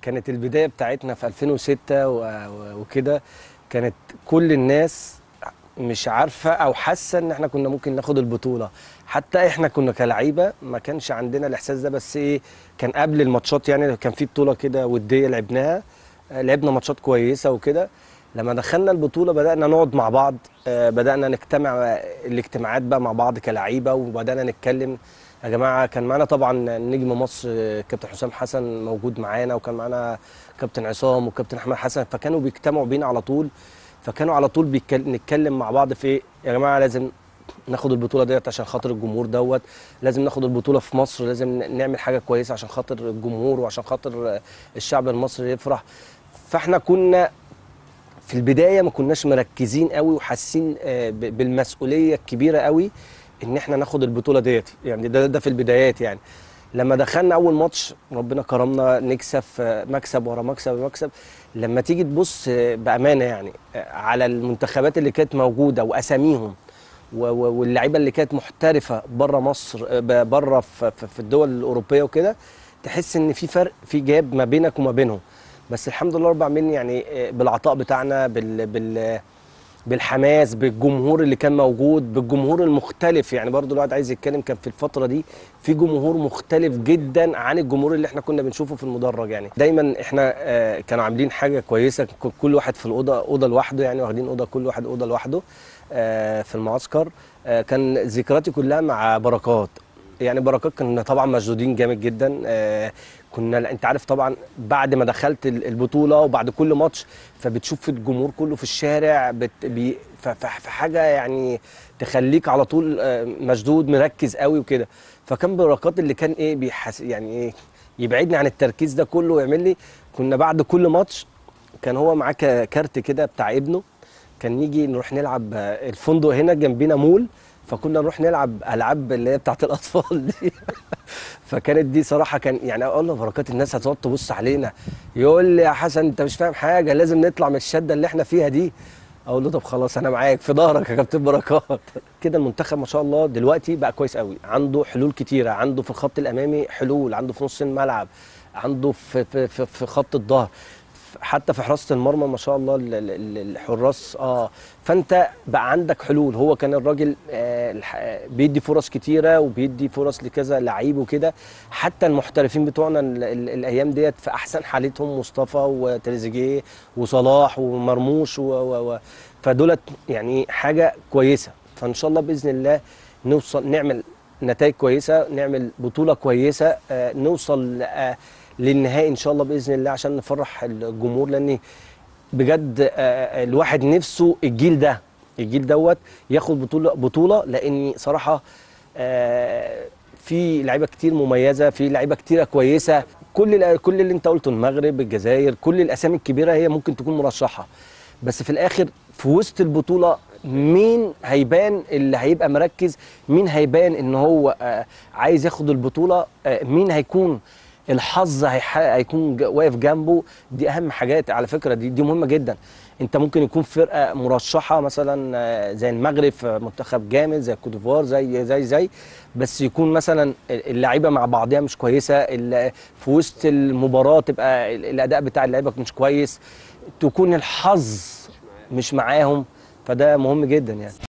كانت البدايه بتاعتنا في 2006 و- و- وكده كانت كل الناس مش عارفه او حاسه ان احنا كنا ممكن ناخد البطوله حتى احنا كنا كلعيبه ما كانش عندنا الاحساس ده بس ايه كان قبل الماتشات يعني كان في بطوله كده وديه لعبناها آه، لعبنا ماتشات كويسه وكده لما دخلنا البطوله بدانا نقعد مع بعض آه، بدانا نجتمع الاجتماعات بقى مع بعض كلعيبه وبدانا نتكلم يا جماعه كان معانا طبعا نجم مصر آه، كابتن حسام حسن موجود معانا وكان معانا كابتن عصام وكابتن احمد حسن فكانوا بيجتمعوا بينا على طول فكانوا على طول بيتكل- نتكلم مع بعض في إيه؟ يا جماعه لازم ناخد البطوله ديت عشان خاطر الجمهور دوت لازم ناخد البطوله في مصر لازم ن- نعمل حاجه كويسه عشان خاطر الجمهور وعشان خاطر آه، الشعب المصري يفرح فاحنا كنا في البدايه ما كناش مركزين قوي وحاسين آه، ب- بالمسؤوليه الكبيره قوي ان احنا ناخد البطوله ديت يعني ده ده في البدايات يعني لما دخلنا اول ماتش ربنا كرمنا نكسب آه، مكسب ورا مكسب ورا مكسب لما تيجي تبص آه، بامانه يعني آه، على المنتخبات اللي كانت موجوده واساميهم و- و- واللعيبه اللي كانت محترفه بره مصر آه، ب- بره في في- في الدول الاوروبيه وكده تحس ان في فرق في جاب ما بينك وما بينهم بس الحمد لله رب العالمين يعني آه، بالعطاء بتاعنا بال بال بالحماس بالجمهور اللي كان موجود بالجمهور المختلف يعني برضو الواحد عايز يتكلم كان في الفتره دي في جمهور مختلف جدا عن الجمهور اللي احنا كنا بنشوفه في المدرج يعني دايما احنا آه، كانوا عاملين حاجه كويسه ك- كل واحد في الاوضه اوضه لوحده يعني واخدين اوضه كل واحد اوضه لوحده آه، في المعسكر آه، كان ذكرياتي كلها مع بركات يعني بركات كنا طبعا مشدودين جامد جدا آه، كنا انت عارف طبعا بعد ما دخلت ال- البطوله وبعد كل ماتش فبتشوف الجمهور كله في الشارع بت بي ف- ف- في حاجه يعني تخليك على طول آه، مشدود مركز قوي وكده فكان بركات اللي كان ايه بيحس يعني ايه يبعدني عن التركيز ده كله ويعمل لي كنا بعد كل ماتش كان هو معاه ك- كارت كده بتاع ابنه كان نيجي نروح نلعب آه، الفندق هنا جنبينا مول فكنا نروح نلعب العاب اللي هي بتاعت الاطفال دي فكانت دي صراحه كان يعني اقول له بركات الناس هتقعد تبص علينا يقول لي يا حسن انت مش فاهم حاجه لازم نطلع من الشده اللي احنا فيها دي اقول له طب خلاص انا معاك في ظهرك يا كابتن بركات كده المنتخب ما شاء الله دلوقتي بقى كويس قوي عنده حلول كتيره عنده في الخط الامامي حلول عنده في نص الملعب عنده في في في, في خط الظهر حتى في حراسه المرمى ما شاء الله ال- ال- ال- الحراس اه فانت بقى عندك حلول هو كان الراجل آه الح- آه، بيدي فرص كتيره وبيدي فرص لكذا لعيب وكده حتى المحترفين بتوعنا ال- ال- الايام ديت في احسن حالتهم مصطفى وتريزيجيه وصلاح ومرموش و و و فدولت يعني حاجه كويسه فان شاء الله باذن الله نوصل نعمل نتائج كويسه نعمل بطوله كويسه آه نوصل آه للنهائي ان شاء الله باذن الله عشان نفرح الجمهور لان بجد آه، آه، الواحد نفسه الجيل ده الجيل دوت ياخد بطوله بطوله لاني صراحه آه، في لعيبه كتير مميزه في لعيبه كتيره كويسه كل ال- كل اللي انت قلته المغرب الجزائر كل الاسامي الكبيره هي ممكن تكون مرشحه بس في الاخر في وسط البطوله مين هيبان اللي هيبقى مركز مين هيبان ان هو آه، عايز ياخد البطوله آه، مين هيكون الحظ هيح- هيكون ج- واقف جنبه دي اهم حاجات على فكره دي دي مهمه جدا انت ممكن يكون فرقه مرشحه مثلا آه، زي المغرب في منتخب جامد زي الكوت ديفوار زي زي زي بس يكون مثلا اللعيبه مع بعضها مش كويسه ال- في وسط المباراه تبقى ال- الاداء بتاع اللعيبه مش كويس تكون الحظ مش معاهم فده مهم جدا يعني